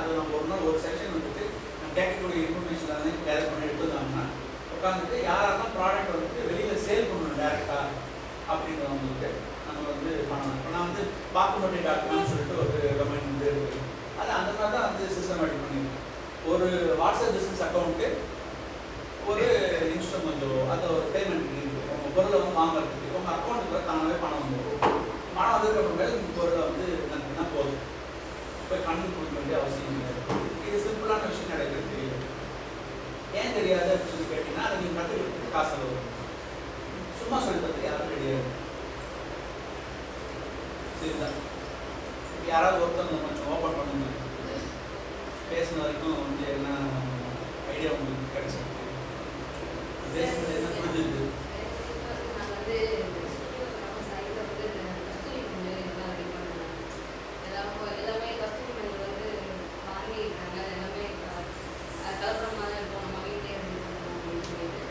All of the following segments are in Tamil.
அது நம்ம ஒரு நாள் ஒரு செக்ஷன் வந்துட்டு நம்ம கேட்கக்கூடிய இன்ஃபர்மேஷன் எல்லாமே கேதர் பண்ணி எடுத்துருந்தாங்கன்னா உட்காந்துட்டு யாரெல்லாம் ப்ராடக்ட் வந்துட்டு வெளியில் சேல் பண்ணணும் டேரெக்டாக அப்படின்றவங்களுக்கு நம்ம வந்து பண்ணணும் இப்போ நான் வந்து பாக்குமட்டி டாட் காம்னு சொல்லிட்டு ஒரு டொமைன் வந்து இருக்கு அது அந்த மாதிரி தான் வந்து சிஸ்டமேட்டிக் பண்ணியிருக்கேன் ஒரு வாட்ஸ்அப் பிஸ்னஸ் அக்கௌண்ட்டு ஒரு இன்ஸ்ட்ருமெண்ட்டோ அது ஒரு பேமெண்ட் இருக்குது உங்கள் பொருளை வந்து வாங்குறதுக்கு உங்கள் அக்கௌண்ட்டுக்கு தானாகவே பணம் வந்துடும் பணம் வந்ததுக்கப்புறமேல இந்த பொருளை வந்து நடத்தினா போதும் போய் கண்ணு கொடுக்க வேண்டிய அவசியம் இல்லை இது சிம்பிளான விஷயம் நடக்கிறது தெரியல ஏன் தெரியாது அப்படின்னு சொல்லி கேட்டீங்கன்னா அதை நீங்கள் கற்றுக்கிறதுக்கு காசு வரும் சும்மா சொல்லி தரது யாரும் கிடையாது சரிதான் யாராவது ஒருத்தவங்க கொஞ்சம் ஓப்பன் பண்ணுங்க பேசின வரைக்கும் வந்து என்ன ஐடியா உங்களுக்கு கிடைச்சிருக்கு பேசுனது என்ன புரிஞ்சுது நான் வந்து நம்ம சைடில் வந்து கஸ்தூரி மஞ்சள் இதெல்லாம் ரெடி பண்ணுவேன் எல்லாமே எல்லாமே கஸ்தூரி மஞ்சள் வந்து வாங்கியிருக்காங்க எல்லாமே கலப்படமாக இருக்கும் நம்ம வீட்டிலே ரெடி பண்ணலாம் அப்படின்னு சொல்லிட்டு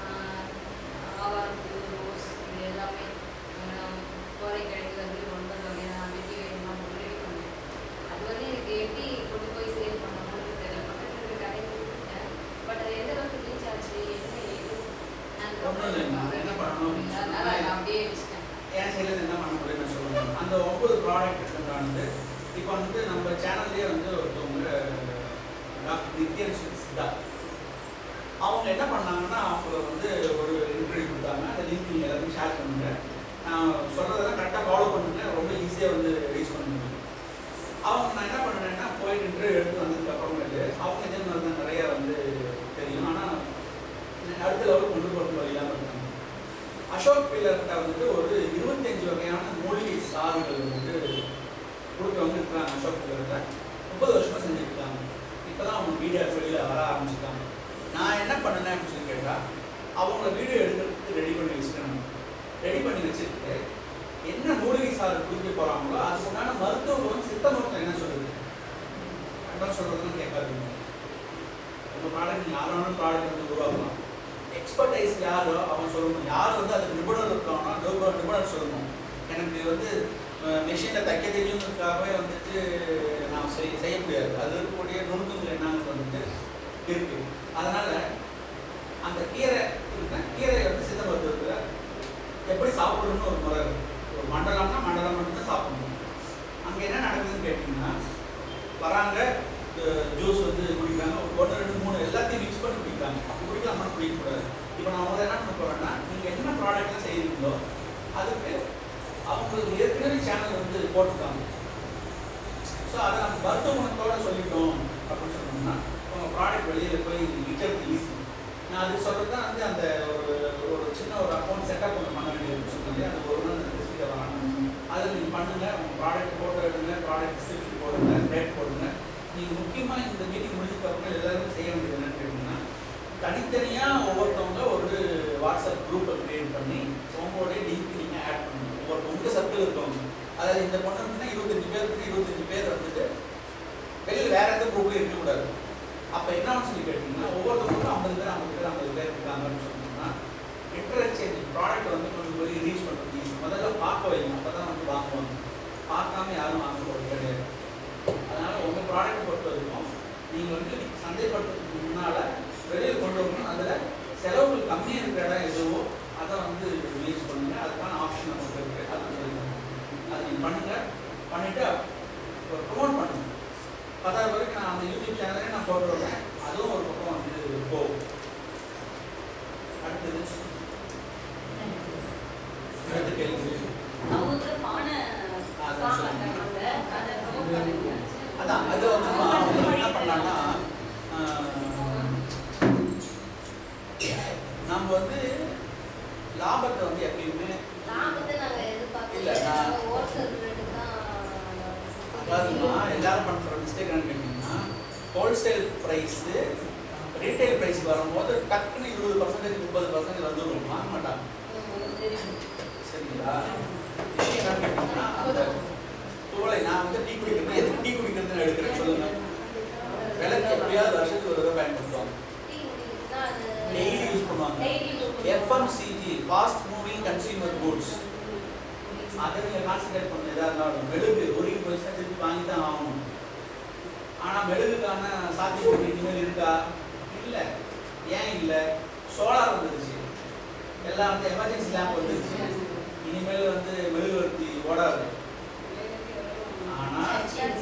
ஆவாரம் பூ ரோஸ் இது எல்லாமே கோரைக்கிழங்கு வந்து ஒன்பது வகையான வெட்டி வேணுமா ரெடி பண்ணேன் அது வந்து எனக்கு எப்படி கொண்டு போய் சேல் பண்ணணும்னு தெரியல பக்கத்தில் இருக்க கடைக்கு கொடுத்துட்டேன் பட் அது எந்த அளவுக்கு ரீச் ஆச்சு என்ன ஏது ஒண்ணும் இல்லை, நான் என்ன பண்ணணும் அதனால அதை அப்படியே வச்சுட்டேன் என் சைடில் என்ன பண்ண முடியும் நான் சொல்லுவேன் அந்த ஒன்பது ப்ராடக்ட் இருக்குன்றானது இப்போ வந்து நம்ம சேனல்லே வந்து ஒருத்தவங்க டாக்டர் நித்யன் சித்தா அவங்க என்ன பண்ணாங்கன்னா அவங்க வந்து ஒரு இன்டர்வியூ கொடுத்தாங்க அந்த லிங்க் நீங்கள் எல்லாத்தையும் ஷேர் பண்ணுங்க நான் சொல்கிறதெல்லாம் கரெக்டாக ஃபாலோ பண்ணுங்க ரொம்ப ஈஸியாக வந்து ரீச் பண்ண முடியும் அவங்க நான் என்ன பண்ணேன்னா போயிட்டு இன்டர்வியூ எடுத்து வந்ததுக்கு அப்புறமேட்டு அவங்க இதே மாதிரி தான் நிறைய வந்து தெரியும் ஆனால் அடுத்த லெவல் கொண்டு போகிறது வழி இல்லாமல் இருக்காங்க அசோக் பில்லர்கிட்ட வந்துட்டு ஒரு இருபத்தஞ்சு வகையான மூலிகை சாறுகள் வந்துட்டு கொடுக்குறவங்க இருக்கிறாங்க அசோக் பில்லர்கிட்ட முப்பது வருஷமா செஞ்சுட்டு இருக்காங்க இப்போ தான் அவங்க வீடியோ வெளியில் வர ஆரம்பிச்சிருக்காங்க நான் என்ன பண்ணேன் அப்படின்னு சொல்லி கேட்டால் அவங்கள வீடியோ எடுக்கிறதுக்கு ரெடி பண்ணி வச்சுக்கணும் ரெடி பண்ணி வச்சுட்டு என்ன மூலிகை சாறு குடிக்க போகிறாங்களோ அதுக்கு உண்டான மருத்துவ குணம் சித்த மருத்துவம் என்ன சொல்லுது என்ன சொல்கிறதுன்னு கேட்காதீங்க உங்கள் ப்ராடக்ட் நீங்கள் யாராலும் ப்ராடக்ட் வந்து உருவாக்கலாம் எக்ஸ்பர்டைஸ் யாரோ அவன் சொல்லணும் யார் வந்து அதுக்கு நிபுணர் இருக்கானோ நிபுணர் நிபுணர் சொல்லணும் எனக்கு வந்து மெஷினில் தைக்க தெரியுங்கிறதுக்காகவே வந்துட்டு நான் செய் செய்ய முடியாது அது இருக்கக்கூடிய நுணுக்கங்கள் என்னன்னு வந்துட்டு இருக்கு அதனால அந்த கீரை இருக்குன்னா கீரையை வந்து சித்த மருத்துவத்தில் எப்படி சாப்பிடணும்னு ஒரு முறை இருக்கு ஒரு மண்டலம்னா மண்டலம் மட்டும்தான் சாப்பிடணும் அங்கே என்ன நடக்குதுன்னு கேட்டிங்கன்னா வராங்க ஜூஸ் வந்து குடிக்கிறாங்க ஒரு ஒன்று ரெண்டு மூணு எல்லாத்தையும் மிக்ஸ் பண்ணி குடிக்கிறாங்க அப்படி குடிக்கலாமா குடிக்கக்கூடாது இப்போ நான் வந்து என்ன பண்ண போகிறேன்னா நீங்கள் என்ன ப்ராடக்ட்லாம் செய்கிறீங்களோ அதுக்கு அவங்களுக்கு ஏற்கனவே சேனல் வந்து போட்டுருக்காங்க ஸோ அதை நம்ம மருத்துவ குணத்தோட சொல்லிட்டோம் அப்படின்னு சொன்னோம்னா உங்கள் ப்ராடக்ட் வெளியில் போய் விற்கிறது ஈஸி நான் அது சொல்கிறது தான் வந்து அந்த ஒரு ஒரு சின்ன ஒரு அக்கௌண்ட் செட்டப் ஒன்று பண்ண வேண்டியது சொன்னீங்க அது ஒரு நாள் டிஸ்பிளே வரணும் அதில் நீங்கள் பண்ணுங்கள் உங்கள் ப்ராடக்ட் ஃபோட்டோ எடுங்க ப்ராடக்ட் டிஸ்கிரிப்ஷன் போடுங்க ரேட் போடுங்க நீங்கள் முக்கியமாக இந்த மீட்டிங் முடிஞ்சதுக்கப்புறம் எல்லாருமே செய்ய வேண்டியது என்னன்னு கேட்டிங்கன்னா தனித்தனியாக ஒவ்வொருத்தவங்க ஒரு வாட்ஸ்அப் குரூப்பை க்ரியேட் பண்ணி உங்களுடைய லிங்க் நீங்கள் ஆட் பண்ணணும் ஒவ்வொரு உங்கள் சர்க்கிள் இருக்கவங்க அதாவது இந்த பொண்ணு இருக்குன்னா இருபத்தஞ்சு பேர் இருக்குன்னா இருபத்தஞ்சு பேர் வந்துட்டு வெளியில் வேற எந்த குரூப்லையும் இருக்கக்கூடாது அப்போ என்னன்னு சொல்லி கேட்டிங்கன்னா ஒவ்வொருத்தவங்களுக்கும் ஐம்பது பேர் ஐம்பது பேர் ஐம்பது பேர் இருக்காங்கன்னு சொன்னோம்னா இன்டர் எக்ஸ்சேஞ்ச் ப்ராடக்ட் வந்து கொஞ்சம் போய் ரீச் பண்ணுறது easy. முதல்ல பார்க்க வைங்க அப்போ தான் வந்து வாங்குவாங்க பார்க்காம யாரும் வாங்க போகிறது கிடையாது அதனால உங்க ப்ராடக்ட் பொறுத்த வரைக்கும் நீங்க வந்து சந்தைப்படுத்துறதுக்கு முன்னால வெளியில் கொண்டு வரணும் அதுல செலவுகள் கம்மியா இருக்கிற இடம் எதுவோ அதை வந்து முயற்சி பண்ணுங்க அதுக்கான ஆப்ஷன் நமக்கு இருக்கு அதை சொல்லுங்க அதை நீங்க பண்ணுங்க பண்ணிட்டு ப்ரொமோட் பண்ணுங்க பத்தாவது வரைக்கும் நான் அந்த யூடியூப் சேனலே நான் போட்டுருவேன் அதுவும் ஒரு பக்கம் வந்து போகும் அடுத்தது அடுத்த கேள்வி அவங்க வந்து பானை ஆ, சாங் சொல்லுங்க. பண்றாங்க அதை ப்ரொமோட் பண்ணுங்க அதான் அது வந்து அவங்க என்ன பண்ணலாம்னா ஆஹ், நம்ம வந்து லாபத்தை வந்து எப்பயுமே லாபத்தை நாங்க இல்ல, எதிர்பார்க்கல நான்- நாங்க ஹோல்சேல் ரேட்டு தான் அதாவதுமா எல்லாரும் பண்ணுற மிஸ்டேக் என்னன்னு கேட்டிங்கன்னா ஹோல்சேல் ப்ரைஸு ரீட்டைல் ப்ரைஸ் வரும்போது டக்குன்னு இருபது பர்சன்டேஜ் முப்பது பர்சன்டேஜ் வந்துடும் வாங்க மாட்டாங்க தெரியும் சரிங்களா விஷயம் என்னன்னு கேட்டிங்கன்னா அந்த தோலை நான் வந்து டீ குடிக்கிறது எதுக்கு டீ குடிக்கிறதுன்னு எடுக்கிறேன் சொல்லுங்க விலைக்கு எப்படியாவது வருஷத்துக்கு ஒரு தடவை பயன்படுத்துவாங்க டெய்லி யூஸ் பண்ணுவாங்க FMCG fast moving consumer goods அதை நீங்கள் கான்சன்ட்ரேட் பண்ண எதாக இருந்தாலும் மெழுகு ஒரு போயிடுச்சுன்னா திருப்பி வாங்கி தான் ஆகணும் ஆனால் மெழுகுக்கான சாத்தியக்கூறு இனிமேல் இருக்கா இல்லை ஏன் இல்லை சோலார் வந்துருச்சு எல்லாம் வந்து எமர்ஜென்சி லேம்ப் வந்துருச்சு இனிமேல் வந்து மெழுகுவர்த்தி ஓடாது ஆனால்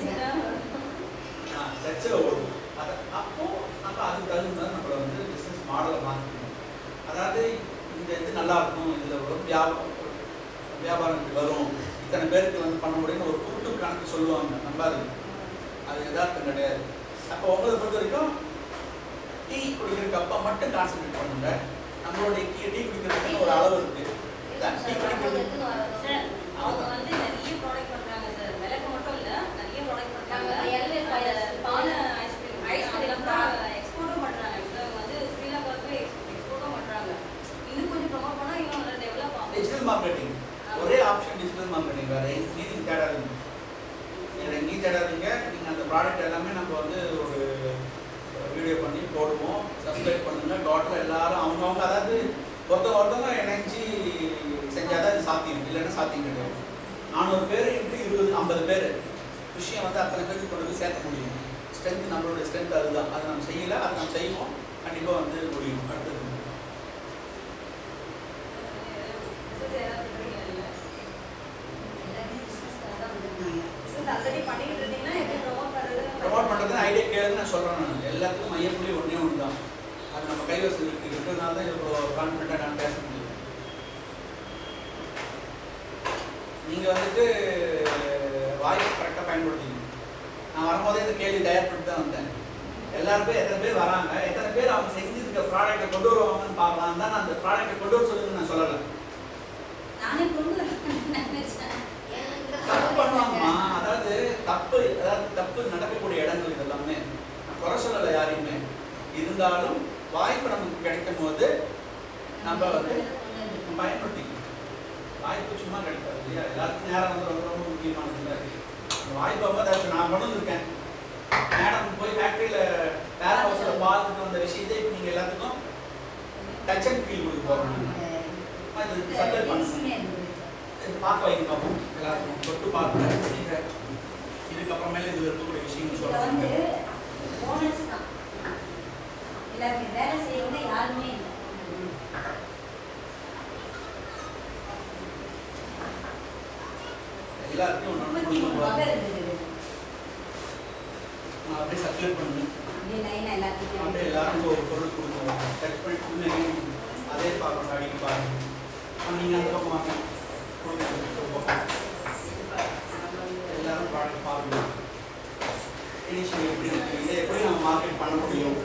சர்ச்சில் ஓடும் அதை அப்போ நம்ம அதுக்கு தகுந்த மாதிரி நம்மளை வந்து பிஸ்னஸ் மாடலை மாற்றிக்கணும் அதாவது இந்த இது நல்லா இருக்கும் இதில் ஒரு வியாபாரம் வியாபாரம் இப்படி வரும் இத்தனை பேருக்கு வந்து பண்ண முடியும்னு ஒரு கூட்டு கணக்கு சொல்லுவாங்க நம்பாதீங்க அது யதார்த்தம் கிடையாது அப்போ உங்களை பொறுத்த வரைக்கும் டீ குடிக்கிற கப்பை மட்டும் கான்சென்ட்ரேட் பண்ணுங்க நம்மளுடைய டீ டீ குடிக்கிறதுக்கு ஒரு அளவு இருக்கு அதான் டீ குடிக்கிறது சார் அவங்க வந்து நிறைய ப்ராடக்ட் பண்றாங்க சார் விளக்கு மட்டும் இல்ல நிறைய ப்ராடக்ட் பண்றாங்க நாங்க எல்லை பாயாசம். அந்த பானை ஐஸ்கிரீம் Ice cream. எக்ஸ்போர்ட்டும் பண்றாங்க Actually அவங்க வந்து ஸ்ரீலங்காவுக்கு எக்ஸ்போர்ட்டும் பண்றாங்க இன்னும் கொஞ்சம் ப்ரொமோட் பண்ணா இன்னும் நல்லா டெவலப் ஆகும் டிஜிட்டல் மார்க்கெட்டிங் ஒரே ஆப்ஷன் டிஜிட்டல் மார்க்கெட்டிங் வேற எங்கேயும் தேடாதீங்க வேற எங்கேயும் தேடாதீங்க நீங்கள் அந்த ப்ராடக்ட் எல்லாமே நம்ம வந்து ஒரு வீடியோ பண்ணி போடுவோம் சப்ஸ்கிரைப் பண்ணுங்க டோட்டலாக எல்லாரும் அவங்கவுங்க அதாவது ஒருத்தவங்க ஒருத்தவங்க இணைஞ்சு செஞ்சால் தான் இது சாத்தியம் இல்லைன்னா சாத்தியம் கிடையாது நானூறு பேர் இன்ட்டு இருபது ஐம்பது பேர் விஷயம் வந்து அத்தனை பேருக்கு கொண்டு போய் சேர்க்க முடியும் ஸ்ட்ரென்த் நம்மளோட ஸ்ட்ரென்த் அதுதான் அதை நம்ம செய்யலை அதை நம்ம செய்வோம் கண்டிப்பாக வந்து முடியும் அடுத்தது Business ஏதாவது பண்றீங்களா இல்ல? Business already பண்ணிட்டு இருந்தீங்கன்னா எப்படி promote பண்றது? ப்ரொமோட் பண்ணுறது ஐடியா கேளுன்னு நான் சொல்கிறேன் நான் எல்லாத்துக்கும் மையப்புள்ளி ஒன்றே ஒன்று தான் அது நம்ம கைவசம் இருக்கு இருக்கிறதுனால தான் இவ்வளோ கான்ஃபிடென்ட்டாக நான் பேச முடியும் நீங்கள் வந்துட்டு வாய்ப்பு கரெக்டாக பயன்படுத்திக்கணும் நான் வரும்போதே இந்த கேள்வி தயார் பண்ணிட்டு தான் வந்தேன் எல்லாருக்கும் எத்தனை பேர் வராங்க எத்தனை பேர் அவங்க செஞ்சிருக்க ப்ராடக்ட்டை கொண்டு வருவாங்கன்னு பார்க்கலாம் தான் நான் அந்த ப்ராடக்ட்டை கொண்டு வர சொல்லுங்கன்னு நான் சொல்லலை நானே கொண்டு வரேன்னு நினைச்சேன். தப்பு பண்ணுவாங்கம்மா அதாவது தப்பு அதாவது தப்பு நடக்கக்கூடிய இடங்கள் இது எல்லாமே நான் குறை சொல்லலை யாரையுமே இருந்தாலும் வாய்ப்பு நமக்கு கிடைக்கும் போது நம்ம வந்து பயன்படுத்திக்கணும் வாய்ப்பு சும்மா கிடைக்காது இல்லையா எல்லாத்துக்கும் நேரம் வந்து ரொம்ப ரொம்ப முக்கியமானது இல்லை அந்த வாய்ப்பு வந்து அதை நான் கொண்டு வந்திருக்கேன் மேடம் போய் ஃபேக்ட்ரியில் வேர் ஹவுஸில் பார்த்துட்டு வந்த விஷயத்தை இப்போ நீங்கள் எல்லாத்துக்கும் டச் அண்ட் ஃபீல் கொடுக்க போகிறோம் இது சட்டை பண்ணுங்க இது பார்க்க வைங்க பார்ப்போம் எல்லாருக்கும் தொட்டு பார்க்க இதுக்கப்புறமேல இதில் இருக்கக்கூடிய விஷயங்கள் இதுல வந்து சொல்லுவாங்க bonus தான். எல்லாருமே வேலை செய்யறவங்க யாருமே இல்லை எல்லாருக்கும் ஒன்று முப்பத்தி மூணு வகை இருக்குது நான் அப்படியே சர்க்குலேட் பண்ணுவேன் அப்படியே லைனா எல்லாத்துக்கும் அப்படியே எல்லாரும் ஒரு பொருள் கொடுக்குவோம் டச் பண்ணி கொடுங்க அதே பார்க்கணும் அடிக்க பாருங்க நீங்கள் அந்த பக்கம் வாங்க கொடுங்க ஒரு பக்கம். எல்லாரும் ப்ராடக்ட் பார்க்கணும் இனிஷியல் எப்படி இருக்கு இதை எப்படி நம்ம மார்க்கெட் பண்ண முடியும்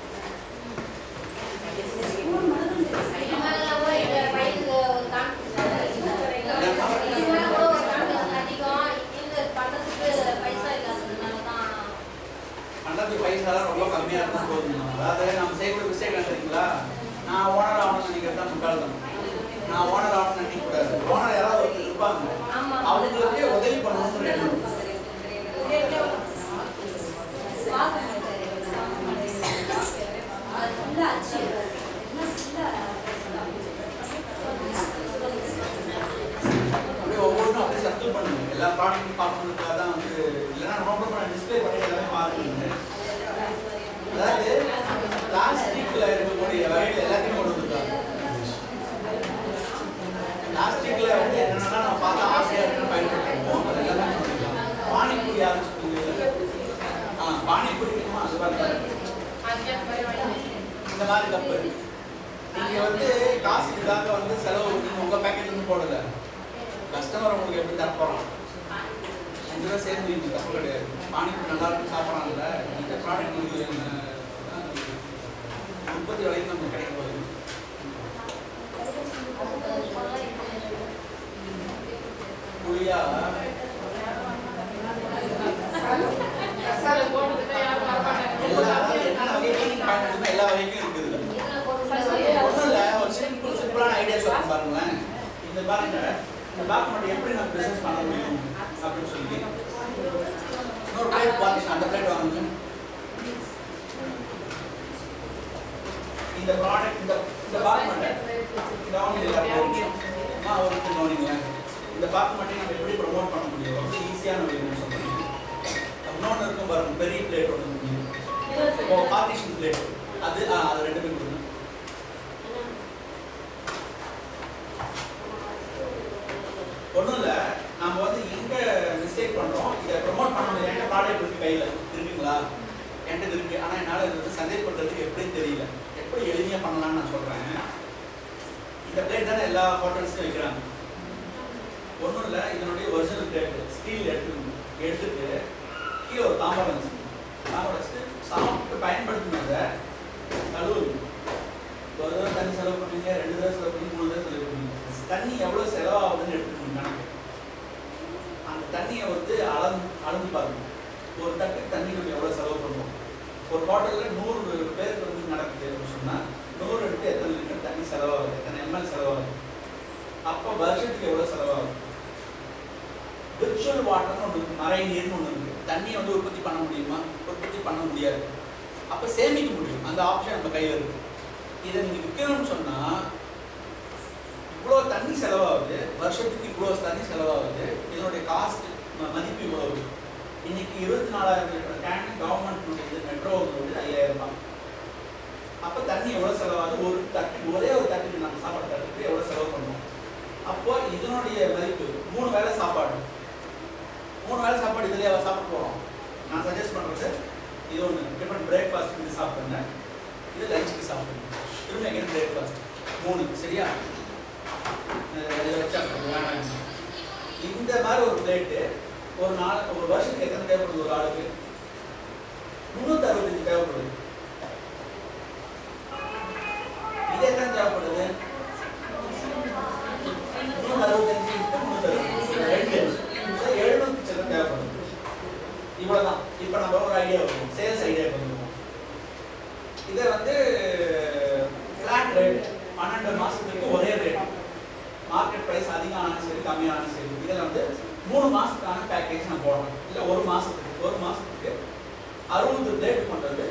ஸ்கூல் மட்டும் இது மேல கூட இந்த வயசுல ஒரு confidence இது மேல கூட ஒரு confidence அதிகம். இது பண்றதுக்கு பைசா இல்லாததுனால தான் பண்ணுறதுக்கு பைசாலாம் ரொம்ப கம்மியாக இருந்தால் போதும் அதாவது நம்ம செய்யக்கூடிய மிஸ்டேக் தெரியுங்களா நான் ஓனர் ஆகணும்னு நினைக்கிறது தான் முட்டாள்தான் நான் ஓனர் ஆகணும்னு நினைக்கக்கூடாது ஓனர் யாராவது ஒருத்தர் இருப்பாங்க ஆமா. அவங்களுக்கே உதவி பண்ணணும்னு எண்ணம் அது ஃபுல்லா அச்சு எல்லாம் ஃபுல்லா அப்படியே ஒவ்வொன்றும் அப்படியே சர்க்கிள் பண்ணுங்க எல்லா ப்ராடக்ட்டும் பார்க்கணுக்காக தான் வந்து இல்லைன்னா ரொம்ப டிஸ்பிளே பண்ணி எல்லாமே பார்க்குறீங்க அதாவது பிளாஸ்டிக்கில் இருக்கக்கூடிய வகைகள் எல்லாத்தையும் கொண்டு வந்துருக்காங்க பிளாஸ்டிக்ல வந்து என்னென்னா நம்ம பார்த்தா ஆசையாக இருக்குன்னு பயன்படுத்துவோம் அது எல்லாமே பண்ணிக்கலாம் பானிபூரி யாரும் சொல்லுங்க ஆ பானிபூரி வேணுமா அது பாருங்க இந்த மாதிரி கப்பு நீங்க வந்து காசு இதுக்காக வந்து செலவு நீங்க உங்க பேக்கெட்ல இருந்து போடல கஸ்டமர் உங்களுக்கு எப்படி தரப்போறோம் அஞ்சு ரூபா சேர்ந்து இருக்கு தப்பு கிடையாது பானிபூரி நல்லா இருக்கு சாப்பிட்றாங்கல்ல இந்த ப்ராடக்ட் வந்து உற்பத்தி வரைக்கும் நமக்கு கிடைக்க போகுது புளியா எல்லா அதாவது என்னென்ன வகைகள் நீங்க பயன்படுத்தணும் எல்லா வகைக்கும் இருக்குது ஒன்றும் இல்லை ஒரு சிம்பிள் சிம்பிளான ஐடியா சொல்லுங்க பாருங்களேன் இந்த பாருங்க இந்த டாக்குமெண்ட் எப்படி நம்ம பிசினஸ் பண்ண முடியும் அப்படின்னு சொல்லி இன்னொரு பிளேட் பாருங்க அந்த பிளேட் வாங்குங்க இந்த ப்ராடக்ட் இந்த இந்த டாக்குமெண்ட் கவனிங்க ஆ ஒரு நிமிஷம் கவனிங்க இந்த டாக்குமெண்ட்டை நம்ம எப்படி ப்ரொமோட் பண்ண முடியும் ரொம்ப ஈஸியான ஒரு சொல்லுங்க இன்னொன்று இருக்கும் இருக்கும் பாருங்க பெரிய பிளேட் ஒன்று இப்போ பார்ட்டிஷன் பிளேட் அது ஆ அது ரெண்டுமே கொடுங்க ஒன்றும் இல்லை நம்ம வந்து எங்கே மிஸ்டேக் பண்ணுறோம் இதை ப்ரொமோட் பண்ண முடியாது என்கிட்ட ப்ராடக்ட் இருக்கு கையில் இருக்குங்களா என்கிட்ட இருக்கு ஆனால் என்னால் இது வந்து சந்தேக பண்ணுறதுக்கு எப்படின்னு தெரியல எப்படி எளிமையாக பண்ணலாம்னு நான் சொல்கிறேன் இந்த பிளேட் தானே எல்லா ஹோட்டல்ஸ்லையும் வைக்கிறாங்க ஒன்றும் இல்லை இதனுடைய ஒரிஜினல் பிளேட் ஸ்டீல் எடுத்து எடுத்துட்டு கீழே ஒரு தாம்பரம் வச்சு தாம்பரம் வச்சுட்டு சாப்பிட்டு பயன்படுத்தினதை கழுவுங்க ஒரு தடவை தண்ணி செலவு பண்ணீங்க ரெண்டு தடவை செலவு பண்ணி மூணு தடவை செலவு பண்ணீங்க தண்ணி எவ்வளோ செலவாகுதுன்னு எடுத்துக்கணும் கணக்கு அந்த தண்ணியை வந்து அளந்து அளந்து பாருங்க ஒரு டக்கு தண்ணி நம்ம எவ்வளோ செலவு பண்ணுவோம் ஒரு பாட்டிலில் நூறு பேருக்கு வந்து நடக்குது அப்படின்னு சொன்னால் நூறு எடுத்து எத்தனை லிட்டர் தண்ணி செலவாகுது எத்தனை எம்எல் செலவாகுது அப்போ வருஷத்துக்கு எவ்வளோ செலவாகுது விர்ச்சுவல் வாட்டர்னு ஒன்று இருக்கு மறை நீர்னு ஒன்று இருக்கு தண்ணியை வந்து உற்பத்தி பண்ண முடியுமா உற்பத்தி பண்ண முடியாது அப்போ சேமிக்க முடியும் அந்த ஆப்ஷன் நம்ம கையில் இருக்கு இதை நீங்கள் விற்கணும்னு சொன்னால் இவ்வளோ தண்ணி செலவாகுது வருஷத்துக்கு இவ்வளோ தண்ணி செலவாகுது இதனுடைய காஸ்ட் மதிப்பு இவ்வளவு இன்னைக்கு இருபத்தி நாலாயிரம் லிட்டர் டேங்க் கவர்மெண்ட் மெட்ரோ வந்து ஐயாயிரம் ரூபாய் அப்போ தண்ணி எவ்வளோ செலவாகுது ஒரு தட்டு ஒரே ஒரு தட்டுக்கு நம்ம சாப்பாடு தட்டுக்கு எவ்வளோ செலவு பண்ணுவோம் அப்போ இதனுடைய மதிப்பு மூணு வேளை சாப்பாடு மூணு வேளை சாப்பாடு இதுலயே சாப்பிட போகிறோம் நான் சஜஸ்ட் பண்ணுறது இது ஒன்று டிஃபரெண்ட் பிரேக்ஃபாஸ்ட் இது சாப்பிடுங்க இது லஞ்சுக்கு சாப்பிடுங்க திரும்ப எங்கே பிரேக்ஃபாஸ்ட் மூணு சரியா அஹ் இதை வச்சா வேணாம். இந்த மாதிரி ஒரு பிளேட்டு ஒரு நாள் ஒரு வருஷத்துக்கு எத்தனை தேவைப்படுது ஒரு ஆளுக்கு முந்நூற்றி அறுபத்தஞ்சு தேவைப்படுது இது எத்தனை தேவைப்படுது முந்நூற்றி அறுபத்தஞ்சு இன்ட்டு முந்நூற்றி அறுபத்தஞ்சு ரெண்டு So, எழுநூத்தி சில்லறை தேவைப்படுது இவ்வளவுதான் இப்போ நம்ம ஒரு ஐடியா வருவோம் சேல்ஸ் ஐடியா பண்ணுவோம் இதை வந்து ஃபிளாட் ரேட் பன்னெண்டு மாசத்துக்கு ஒரே ரேட் மார்க்கெட் ப்ரைஸ் அதிகம் ஆனாலும் சரி கம்மியானாலும் சரி இதில் வந்து மூணு மாசத்துக்கான பேக்கேஜ் நான் போடுறேன் இல்லை ஒரு மாசத்துக்கு ஒரு மாசத்துக்கு அறுபது ரேட் கொண்டது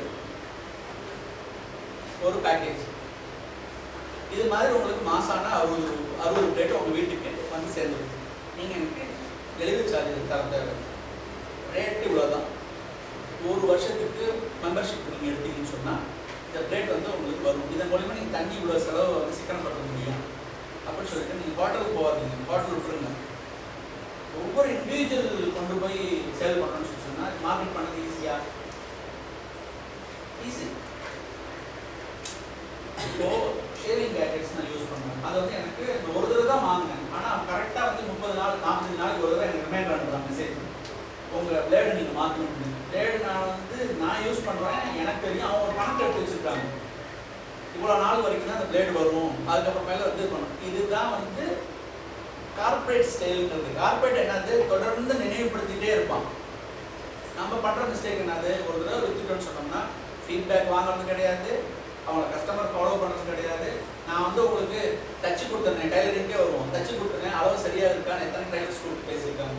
ஒரு பேக்கேஜ் இது மாதிரி உங்களுக்கு மாசான அறுபது அறுபது பிளேட் உங்கள் வீட்டுக்கு வந்து சேர்ந்துடும் நீங்கள் எனக்கு டெலிவரி சார்ஜ் தர தேவை ரேட் இவ்வளோ தான் ஒரு வருஷத்துக்கு மெம்பர்ஷிப் நீங்கள் எடுத்தீங்கன்னு சொன்னால் இந்த பிளேட் வந்து உங்களுக்கு வரும் இதன் மூலிமா நீங்கள் தண்ணி இவ்வளோ செலவு வந்து சிக்கனப்படுத்த முடியும் அப்படின்னு சொல்லிட்டு நீங்கள் ஹோட்டலுக்கு போகாதீங்க ஹோட்டல் விட்டுருங்க ஒவ்வொரு இண்டிவிஜுவல் கொண்டு போய் சேல் பண்ணணும்னு சொல்லி சொன்னால் மார்க்கெட் பண்ணது ஈஸியா ஈஸி இப்போ ஷேவிங் கேக்கெட்ஸ் நான் யூஸ் பண்ணுவேன் அது வந்து எனக்கு இந்த ஒரு தடவை தான் வாங்கினேன் ஆனால் கரெக்டாக வந்து முப்பது நாள் நாற்பது நாளைக்கு ஒரு தடவை எனக்கு ரிமைண்டர் அனுப்புறாங்க மெசேஜ் உங்கள் பிளேடை நீங்கள் மாற்றணும் பிளேடு நான் வந்து நான் யூஸ் பண்ணுறேன் எனக்கு தெரியும் அவங்க ஒரு கணக்கு எடுத்து வச்சுருக்காங்க இவ்வளோ நாள் வரைக்கும் தான் அந்த பிளேடு வரும் அதுக்கப்புறம் மேலே வந்து பண்ணணும் இதுதான் வந்து கார்ப்பரேட் ஸ்டைல்ன்றது கார்ப்பரேட் என்னது தொடர்ந்து நினைவுபடுத்திட்டே இருப்பான் நம்ம பண்ணுற மிஸ்டேக் என்னது ஒரு தடவை வித்துட்டோம்னு சொன்னோம்னா ஃபீட்பேக் வாங்குறது கிடையாது அவங்கள கஸ்டமர் ஃபாலோ பண்ணுறது கிடையாது நான் வந்து உங்களுக்கு தச்சு கொடுத்துருந்தேன் டைலரிங்கே வருவோம் தச்சு கொடுத்துருந்தேன் அளவு சரியாக இருக்கான்னு எத்தனை டைலர்ஸ் கொடுத்து பேசியிருக்காங்க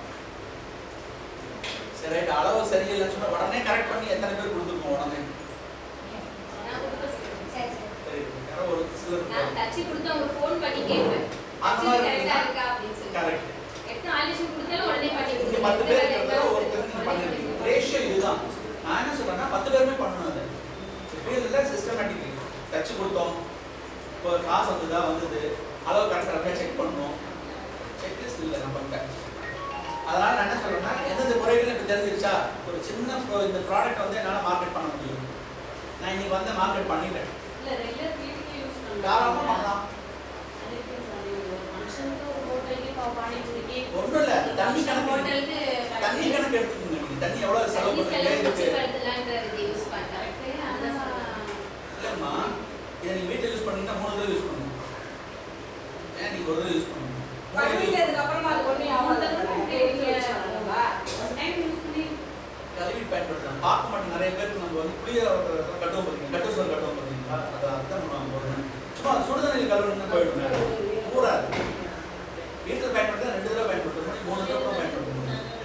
சரி ரைட் அளவு சரியில்லைன்னு சொன்னால் உடனே கரெக்ட் பண்ணி எத்தனை பேர் கொடுத்துருக்கோம் உடனே நான் கொடுப்பேன் சார். சரி, சரி. சரி யாரோ ஒரு சிலர் நான் தச்சு கொடுத்து அவங்க ஃபோன் பண்ணி கேட்பேன் அந்த தச்சு மாதிரி கரெக்டா இருக்கா அப்படின்னு சொல்லி கரெக்ட் எத்தனை ஆலிஷன் கொடுத்தாலும் உடனே பண்ணி இங்க கொடுத்துருவேன். பத்து எந்த பேர் வேலை இருக்கிறதுல இருந்தாலும் ஒருத்தர் சரி, நீங்க உடனே பண்ணிருக்கீங்க பண்ணி ரேஷியோ இதுதான் நான் என்ன சொல்றேன்னா பத்து பேருமே பண்ணணும் அது ஃபீல்டில் சிஸ்டமேட்டிக் தச்சு கொடுத்தோம் இப்போ காசு வந்ததா வந்தது அளவு கரெக்டாக செக் பண்ணணும் செக்லிஸ்ட் இல்லை நம்மகிட்ட அதனால நான் என்ன சொல்றேன்னா எந்தெந்த குறைகள் எனக்கு தெரிஞ்சிருச்சா ஒரு சின்ன pro- இந்த ப்ராடக்ட் வந்து என்னால் மார்க்கெட் பண்ண முடியும் நான் இன்னைக்கு வந்து மார்க்கெட் பண்ணிட்டேன் இல்ல ரெகுலர் வீட்டுக்கு யூஸ் தாராளமாக பண்ணலாம் பண்ணலாம் அதுக்கு சாரி ஒரு மனுஷனுக்கு ஒரு ஹோட்டலுக்கு இப்போ பானிபூரிக்கு ஒன்றும் இல்லை தண்ணி கணக்கு ஹோட்டலுக்கு தண்ணி கணக்கு எடுத்துக்கோங்க நீங்கள் தண்ணி எவ்வளோ செலவு தண்ணி பண்ணுறீங்க செலவு இதுக்கு மிச்சப்படுத்தலான்றது யூஸ் பண்றேன் அந்த இல்லைம்மா இதை நீங்கள் வீட்டில் யூஸ் பண்ணீங்கன்னா மூணு தடவை யூஸ் பண்ணணும் ஏன் நீங்கள் ஒரு தடவை யூஸ் பண்ணணும் மூணு தடவை use பண்ணிட்டதுக்கு அப்புறமா அது ஒண்ணே ஆகாது ஒன் டைம் யூஸ் பண்ணி கழுவி பயன்படுத்தலாம் பார்க்க மாட்டோம் நிறைய பேருக்கு நம்ம வந்து புளிய கட்டுவோம் பார்த்தீங்க கட்டு சோறு கட்டுவோம் பார்த்தீங்களா அதை அர்த்தம் பண்ணுவாங்க போடுறேன் சும்மா சுடுதண்ணியில் கழுவுன்னு போயிடுங்க கூடாது வீட்டில் பயன்படுத்த ரெண்டு தடவை பயன்படுத்தணும் மூணு தடவை கூட பயன்படுத்தணும்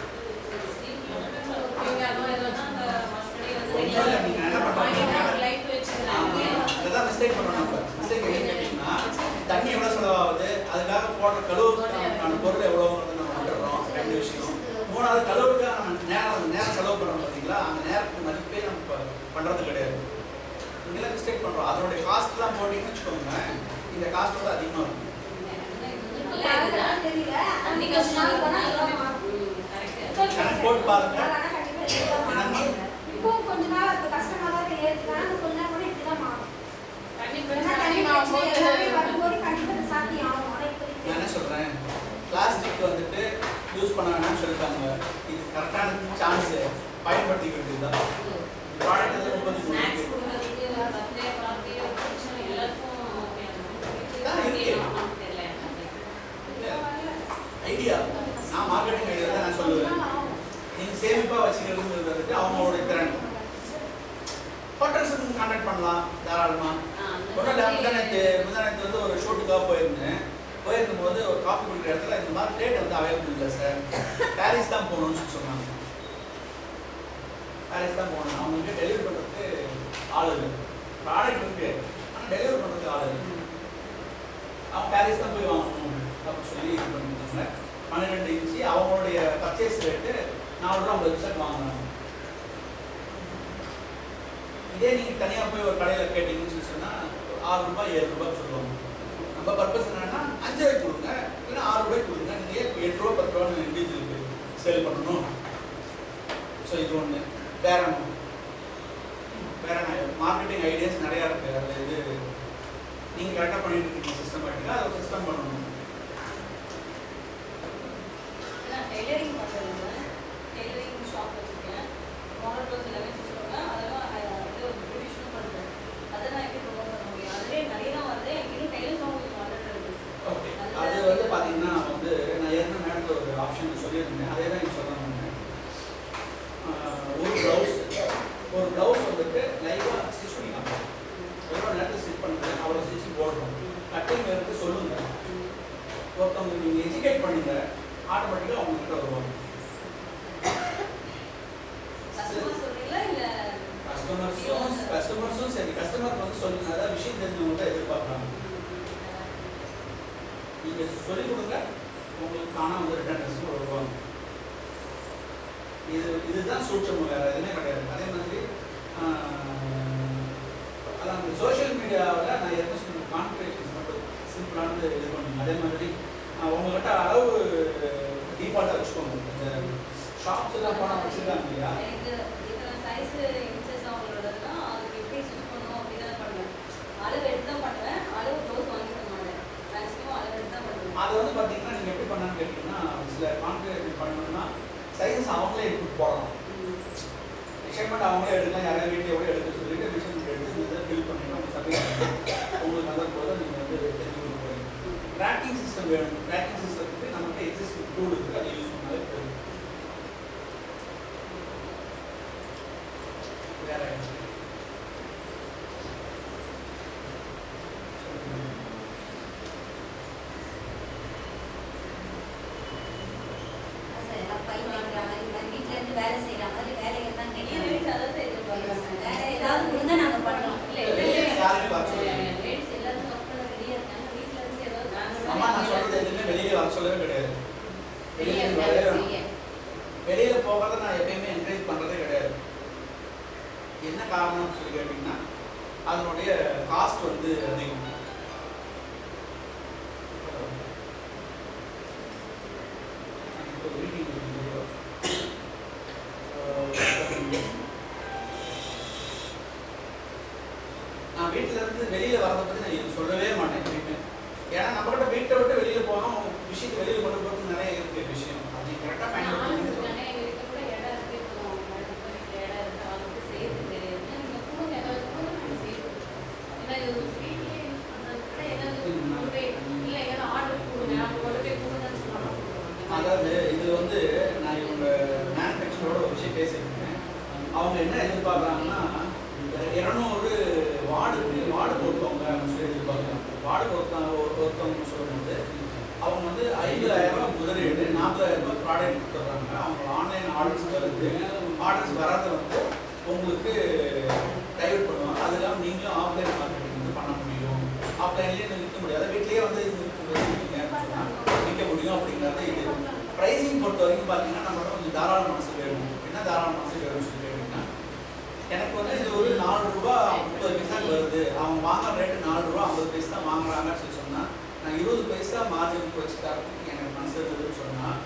ஒண்ணும் இல்லை, நீங்க என்ன பண்றீங்க? இதான் மிஸ்டேக் பண்ணுறோம் நம்ம மிஸ்டேக் என்ன கேட்டிங்கன்னா தண்ணி எவ்வளோ செலவாகுது அதுக்காக போடுற கழுவுக்கான பொருள் எவ்வளோங்கிறது நம்ம விட்டுறோம் ரெண்டு விஷயம் மூணாவது கழுவுக்காக நம்ம நேரம் நேரம் செலவு பண்ணுறோம் பார்த்தீங்களா போட்டிங்கன்னு வச்சுக்கோங்க இந்த காஸ்ட் வந்து அதிகமாக இருக்கும் கணக்கு போட்டு பாருங்க என்னம்மா இப்போ கொஞ்ச நாள் அது கஷ்டமா தான் இருக்கு ஏத்துக்கலாம் கொஞ்ச நாள் கூட இப்படிதான் மாறும் ஏன்னா தண்ணி பிரச்சனை எல்லாமே வரும்போது கண்டிப்பா இது சாத்தியம் ஆகும் ஆனா இப்போதைக்கு நான் என்ன சொல்கிறேன் பிளாஸ்டிக் வந்துட்டு யூஸ் பண்ண வேணாம்னு சொல்லிட்டாங்க இது கரெக்டான சான்ஸு பயன்படுத்திக்க வேண்டியதுதான் ப்ராடக்ட் வந்து ரொம்ப ஸ்நாக்ஸ் கொடுக்கறதுக்கு பர்த்டே பார்ட்டி ஃபங்க்ஷன் எல்லாருக்கும் தெரியல ஐடியா நான் மார்க்கெட்டிங் ஐடியா தான் நான் சொல்லுவேன் நீங்கள் சேமிப்பாக வச்சுக்கிறது வந்துட்டு அவங்களோட திறன் ஹோட்டல்ஸுக்கு கான்டாக்ட் பண்ணலாம் தாராளமாக ஒன்றும் இல்லை முந்தானத்து முந்தானத்து வந்து ஒரு ஷூட்டுக்காக போயிருந்தேன் போயிருக்கும் போது ஒரு காஃபி குடிக்கிற இடத்துல இந்த மாதிரி டேட் வந்து அவைலபிள் இல்லை சார் பாரிஸ் தான் போகணும்னு சொல்லி சொன்னாங்க பாரிஸ் தான் போகணும் அவங்களுக்கு டெலிவரி பண்ணுறதுக்கு ஆள் இல்லை ப்ராடக்ட் இருக்கு ஆனால் டெலிவரி பண்ணுறதுக்கு ஆள் இல்லை அவன் பாரிஸ் தான் போய் வாங்கணும் அப்படின்னு சொல்லி இது பண்ணிருந்தாங்க பன்னிரெண்டு இன்ச்சு அவங்களுடைய பர்ச்சேஸ் ரேட்டு நாலு ரூபா ஐம்பது செட் வாங்கினாங்க இதே நீங்கள் தனியாக போய் ஒரு கடையில் கேட்டீங்கன்னு சொல்லி சொன்னால் ஆறு ரூபாய் ஏழு ரூபாய் சொல்லுவாங்க நம்ம பர்பஸ் என்னன்னா அஞ்சு ரூபாய்க்கு கொடுங்க இல்லைன்னா ஆறு ரூபாய்க்கு கொடுங்க நீங்கள் ஏன் எட்டு ரூபா பத்து ரூபா இண்டிவிஜுவலுக்கு சேல் பண்ணணும் ஸோ இது ஒன்று வேற ஒன்று வேற மார்க்கெட்டிங் ஐடியாஸ் நிறையா இருக்குது அதில் இது நீங்கள் கரெக்டாக பண்ணிட்டு இருக்கீங்க சிஸ்டமேட்டிக்காக அதை சிஸ்டம் பண்ணணும் நான் டெய்லரிங் பண்ணுறதுங்க டெய்லரிங் ஷாப் வச்சுருக்கேன் மாடல் ப்ளவுஸ் எல்லாமே வச்சுருக்கேன் அதெல்லாம் அஹ், வந்து ஒரு பியூட்டிஷனும் பண்ணுறேன் அதை நான் எப்படி ப்ரொமோட் பண்ண முடியும் அதுலேயே நிறைய தான் வருது எனக்கு இன்னும் டெய்லர் ஷாப் கொஞ்சம் வந்துட்டு இருக்கு ஓகே அது வந்து பார்த்தீங்கன்னா வந்து நான் ஏற்கனவே நேரத்தில் ஒரு ஆப்ஷன் சொல்லியிருந்தேன் அதே தான் நீங்கள் சொல்ல வந்தேன் ஆஹ் ஒரு ப்ளவுஸ் ஒரு ப்ளவுஸ் வந்துட்டு லைவாக ஸ்டிச் பண்ணி காமிப்போம் எவ்வளோ நேரத்தில் ஸ்டிச் பண்ணுறது அவ்வளோ ஸ்டிச்சிங் போடுறோம் கட்டிங் எடுத்து சொல்லுங்கள் ஒருத்தவங்க நீங்கள் எஜுகேட் பண்ணுங்க ஆட்டோமேட்டிக்காக அவங்க கிட்ட வருவாங்க கஸ்டமர் சொல்றீங்களா இல்லை கஸ்டமர்ஸும் கஸ்டமர்ஸும் சரி கஸ்டமருக்கு வந்து சொல்லுங்க அதான் விஷயம் தெரிஞ்சவங்க தான் எதிர்பார்க்குறாங்க நீங்கள் சொல்லிக் கொடுங்க உங்களுக்கு ஆனால் வந்து ரிட்டர்ன் டெஸ்ட் வருவாங்க இது இதுதான் சூட்சம் வேறு எதுவுமே கிடையாது அதே மாதிரி ஆஹ், அதான் அந்த சோஷியல் மீடியாவில் நான் என்ன சொன்ன கான்ஃபிகரேஷன்ஸ் மட்டும் சிம்பிளானது இது பண்ணுங்க அதே மாதிரி ஆஹ், உங்ககிட்ட அளவு டிஃபால்ட்டாக வச்சுக்கோங்க இந்த ஷாப்ஸ் எல்லாம் போனால் வச்சுருக்காங்க இல்லையா எனக்கு இத்தனை சைஸ் இன்ச்சஸ் அவங்களோடதுனா அதுக்கு எப்படி ஸ்டிச் பண்ணணும் அப்படி தான் பண்ணுவேன் அளவு எடுத்து தான் பண்ணுவேன் அளவு ப்ளவுஸ் வாங்கி தர மாட்டேன் மேக்ஸிமம் அளவு எடுத்து தான் பண்ணுவேன் அது வந்து பார்த்தீங்கன்னா நீங்கள் எப்படி பண்ணான்னு கேட்டிங்கன்னா சில கான்ஃபிகரேஷன் பண்ணணும்னா சைஸஸ் அவங்களே எடுத்து போடலாம் மெஷர்மெண்ட் அவங்களே எடுக்கலாம் யாராவது வீட்டில் கூட எடுக்க சொல்லிட்டு மெஷர்மெண்ட் எடுத்து இதை ஃபில் பண்ணிட்டு அவங்க சப்மிட் உங்களுக்கு அந்த போல நீங்கள் வந்து தெரிஞ்சு கொடுக்க போகிறீங்க ட்ராக்கிங் சிஸ்டம் வேணும் ட்ராக்கிங் சிஸ்டத்துக்கு நம்மகிட்ட எக்ஸிஸ்டிங் டூல் இருக்குது அதை யூஸ் பண்ணாலே போதும் வேற என்ன? சார் எல்லாம் பை வைக்கிற மாதிரி மாதிரி வீட்ல இருந்து வேலை செய்யற மாதிரி வேலைகள் தான் நீங்க கேட்கறாங்க வீட்டு அதான் எதிர்பார்க்குறேன் வேற ஏதாவது கொடுங்க நாங்க பண்றோம் இல்லை வெளியே யாருமே வர சொல்லுங்க. லேடிஸ் எல்லாரும் ஒர்க் பண்ண ரெடியாக இருக்காங்க வீட்டில் இருந்து ஏதாவது அம்மா நான் சொல்றது எதுவுமே வெளியே வர சொல்லவே கிடையாது வெளியே வெளியே வரவே வேலை வேணாம். செய்ய. வெளியில போகிறத நான் எப்பயுமே என்கரேஜ் பண்றதே கிடையாது என்ன காரணம்னு சொல்லி கேட்டிங்கன்னா அதனுடைய காஸ்ட் வந்து அதிகம் இப்போ ஒரு meeting இருக்கு. அஹ் நான் வீட்டுல இருந்து வெளியில வரதை பத்தி நான் இது சொல்லவே மாட்டேன் எப்பயுமே ஏன்னா நம்ம கிட்ட வீட்டை விட்டு வெளியில போனா அவங்க விஷயத்தை வெளியில கொண்டு போறது நிறைய இருக்கு விஷயம் அது கரெக்டா பயன்படுத்தி நானே எங்கள் வீட்டில் கூட இடம் இருக்கு இப்போ வீட்டில் இடம் இருக்கு அவங்களுக்கு செய்யறது தெரியாது நீங்கள் கொடுங்க ஏதாவது கொடுங்க நாங்கள் செய்யறோம் ஏன்னா இது வீட்லேயே யூஸ் பண்ணுறது கூட ஏதாவது கொண்டு போய் இல்லை ஏதாவது ஆர்டர் கொடுங்க அவங்க கொண்டு போய் கொடுங்கன்னு சொன்னாலும் கொடுங்க. அதாவது இது வந்து நான் இவங்க மேனுஃபேக்சரோட ஒரு விஷயம் பேசியிருக்கேன் அவங்க என்ன எதிர்பார்க்குறாங்கன்னா இரநூறு வார்டு வார்டு பொறுத்தவங்க அப்படின்னு சொல்லி எதிர்பார்க்குறாங்க வார்டு பொறுத்தவங்க ஒரு ஒருத்தவங்க சொல்லும்போது அவங்க வந்து ஐம்பதாயிரம் ரூபாய் முதலீடு நாற்பதாயிரம் ரூபாய் ப்ராடக்ட் கொடுத்துட்றாங்க அவங்க ஆன்லைன் ஆர்டர்ஸ் வருது ஆர்டர்ஸ் வராத வந்து உங்களுக்கு டைவர்ட் பண்ணுவாங்க அது இல்லாமல் நீங்களும் ஆஃப்லைன் மார்க்கெட்டிங் வந்து பண்ண முடியும் ஆஃப்லைன்லேயே விற்க முடியாது வீட்லேயே வந்து இது விற்க சொன்னால் விற்க முடியும் அப்படிங்கிறது இது ப்ரைஸிங் பொறுத்த வரைக்கும் பார்த்தீங்கன்னா நம்மளோட கொஞ்சம் தாராள மனசு வேணும் என்ன தாராள மனசு வேணும்னு சொல்லி கேட்டிங்கன்னா எனக்கு வந்து இது ஒரு நாலு ரூபா முப்பது பைசாக்கு வருது அவங்க வாங்குற ரேட்டு நாலு ரூபா பைசா மார்ஜின் வச்சு தரத்துக்கு எனக்கு மனசு இருந்ததுன்னு சொன்னால்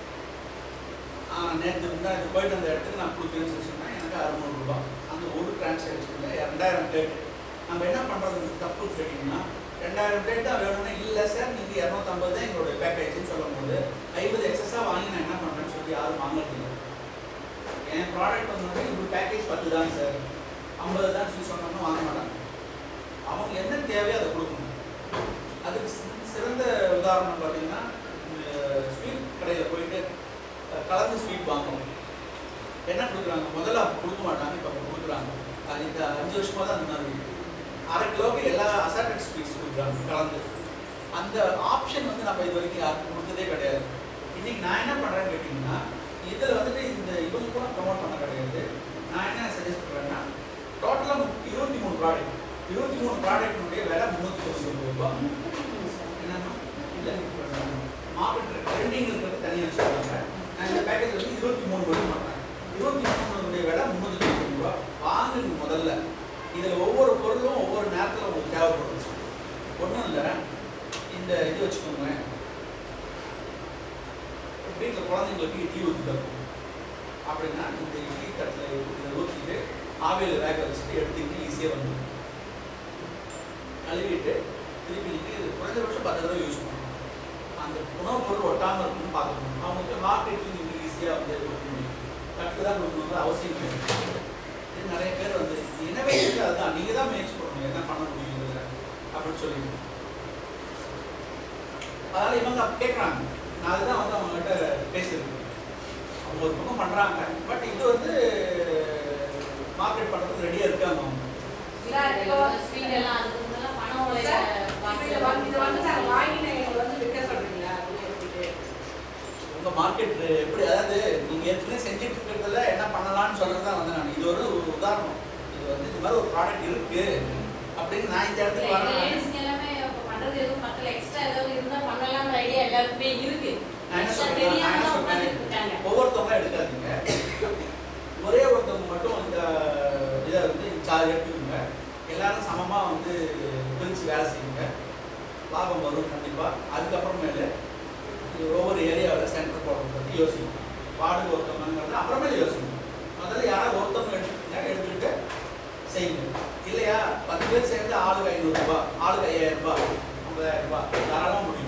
நேற்று முன்னாடி போயிட்டு அந்த இடத்துக்கு நான் கொடுக்குறேன்னு சொல்லி சொன்னால் எனக்கு அறுநூறுபா அந்த ஒரு டிரான்சாக்ஷனில் ரெண்டாயிரம் பிளேட் நம்ம என்ன பண்ணுறது தப்பு கேட்டிங்கன்னா ரெண்டாயிரம் பிளேட் தான் வேணும்னா இல்லை சார் நீங்கள் இரநூத்தம்பது தான் எங்களுடைய பேக்கேஜ்னு சொல்லும் போது ஐம்பது எக்ஸஸாக வாங்கி நான் என்ன பண்ணுறேன்னு சொல்லி யாரும் வாங்குறது இல்லை என் ப்ராடக்ட் வந்து இப்படி பேக்கேஜ் பத்து தான் சார் ஐம்பது தான் சொல்லி சொன்னோம்னா வாங்க மாட்டாங்க அவங்க என்ன தேவையோ அதை கொடுக்கணும் அதுக்கு சி- சிறந்த உதாரணம் பார்த்தீங்கன்னா ஸ்வீட் கடையில் போயிட்டு அஹ், கலந்து ஸ்வீட் வாங்கணும் என்ன கொடுக்குறாங்க முதல்ல அவங்க கொடுக்க மாட்டாங்க இப்போ அவங்க கொடுக்குறாங்க அது இந்த அஞ்சு வருஷமாக தான் அந்த மாதிரி இருக்கு. அரை கிலோவுக்கு எல்லா அசார்டட் ஸ்வீட்ஸ் கொடுக்குறாங்க கலந்து அந்த ஆப்ஷன் வந்து நம்ம இது வரைக்கும் யாருக்கும் கொடுத்ததே கிடையாது இன்னைக்கு நான் என்ன பண்ணுறேன்னு கேட்டிங்கன்னா இதில் வந்துட்டு இந்த இவங்க கூட ப்ரொமோட் பண்ண கிடையாது நான் என்ன சஜஸ்ட் பண்ணுறேன்னா டோட்டலாக இருபத்தி மூணு ப்ராடக்ட் இருபத்தி மூணு ப்ராடக்ட்னுடைய விலை முந்நூற்றி தொண்ணூறு ரூபாய் என்னன்னா இல்லை மார்க்கெட் ட்ரெண்டிங் இருக்கிறது தனியாக வச்சுருக்காங்க நான் இந்த பேக்கேஜ் வந்து இருபத்தி மூணு வரைக்கும் பண்ணுறேன் இருபத்தி மூணுடைய விலை முந்நூற்றி தொண்ணூறு ரூபா வாங்குங்க முதல்ல இதில் ஒவ்வொரு பொருளும் ஒவ்வொரு நேரத்தில் உங்களுக்கு தேவைப்படும் ஒன்றும் இல்லை இந்த இது வச்சுக்கோங்களேன் வீட்டில் குழந்தைங்களுக்கு இட்லி ஊற்றி தரும் அப்படின்னா இந்த இட்லி தட்டில் இதை ஊற்றிட்டு ஆவியில் வேக வச்சுட்டு எடுத்துக்கிட்டு ஈஸியாக வந்துடும் கழுவிட்டு திருப்பி நீங்கள் இது குறைந்தபட்சம் பத்து தடவை யூஸ் பண்ணணும் அந்த உணவுப் பொருள் ஒட்டாமல் இருக்குன்னு பார்க்கணும் அவங்களுக்கு மார்க்கெட்டில் நீங்கள் ஈஸியாக வந்து கொடுக்க முடியும் தட்டு தான் கொடுக்கணுங்கிற அவசியம் இல்லை இது நிறைய பேர் வந்து எனவே அதுதான் நீங்கள் தான் முயற்சி பண்ணணும் என்ன பண்ண முடியும் இதில் அப்படின்னு சொல்லி அதனால் இவங்க அப்ப கேட்குறாங்க நான் அதுதான் வந்து அவங்ககிட்ட பேசியிருக்கேன் அவங்க ஒரு பக்கம் பண்ணுறாங்க பட் இது வந்து மார்க்கெட் பண்ணுறதுக்கு ரெடியாக இருக்காங்க அவங்க இல்ல, இப்போ ஸ்வீட் எல்லாம் அதுக்கு முன்னெல்லாம் பணம் உழைக்க இப்ப இதை வந்து இதை வந்து நாங்க வாங்கின எங்களை வந்து விற்க சொல்றீங்களா அப்படின்னு எடுத்துட்டு. உங்க மார்க்கெட் எப்படி அதாவது நீங்க ஏற்கனவே செஞ்சுட்டு இருக்கிறதுல என்ன பண்ணலாம்னு சொல்றது தான் வந்து நான் இது ஒரு ஒரு உதாரணம் இது வந்து இது மாதிரி ஒரு ப்ராடக்ட் இருக்கு அப்படின்னு நான் இந்த இடத்துக்கு வரேன் லேடிஸ்க்கு எல்லாமே இப்ப பண்றது எதுவும் மக்கள் எக்ஸ்ட்ரா ஏதாவது இருந்தா பண்ணலாம்ன்ற ஐடியா எல்லாருக்குமே இருக்கு நான் என்ன Extra சொல்றேன் நான் தெரியாம என்ன தான் சொல்றேன் உட்கார்ந்துட்டு இருக்காங்க ஒவ்வொருத்தவங்க எடுக்காதீங்க ஒரே ஒருத்தவங்க மட்டும் இந்த இதை வந்து சார்ஜ் எடுத்துக்கோங்க எல்லாரும் சமமா வந்து பிரிச்சு வேலை செய்யுங்க லாபம் வரும் கண்டிப்பா அதுக்கப்புறமேலு இது ஒவ்வொரு ஏரியாவில் சென்டர் போடுறத பற்றி யோசிக்கணும் வார்டு ஒருத்தவங்கிறது அப்புறமேல யோசிக்கணும் முதல்ல யாராவது ஒருத்தவங்க எடுத்துக்கங்க எடுத்துக்கிட்டு செய்யுங்க இல்லையா பத்து பேர் சேர்ந்து ஆளுக்கு ஐநூறுரூபா ஆளுக்கு ஐயாயிரம் ரூபாய் ஐம்பதாயிரம் ரூபாய் தாராளமாக முடியும்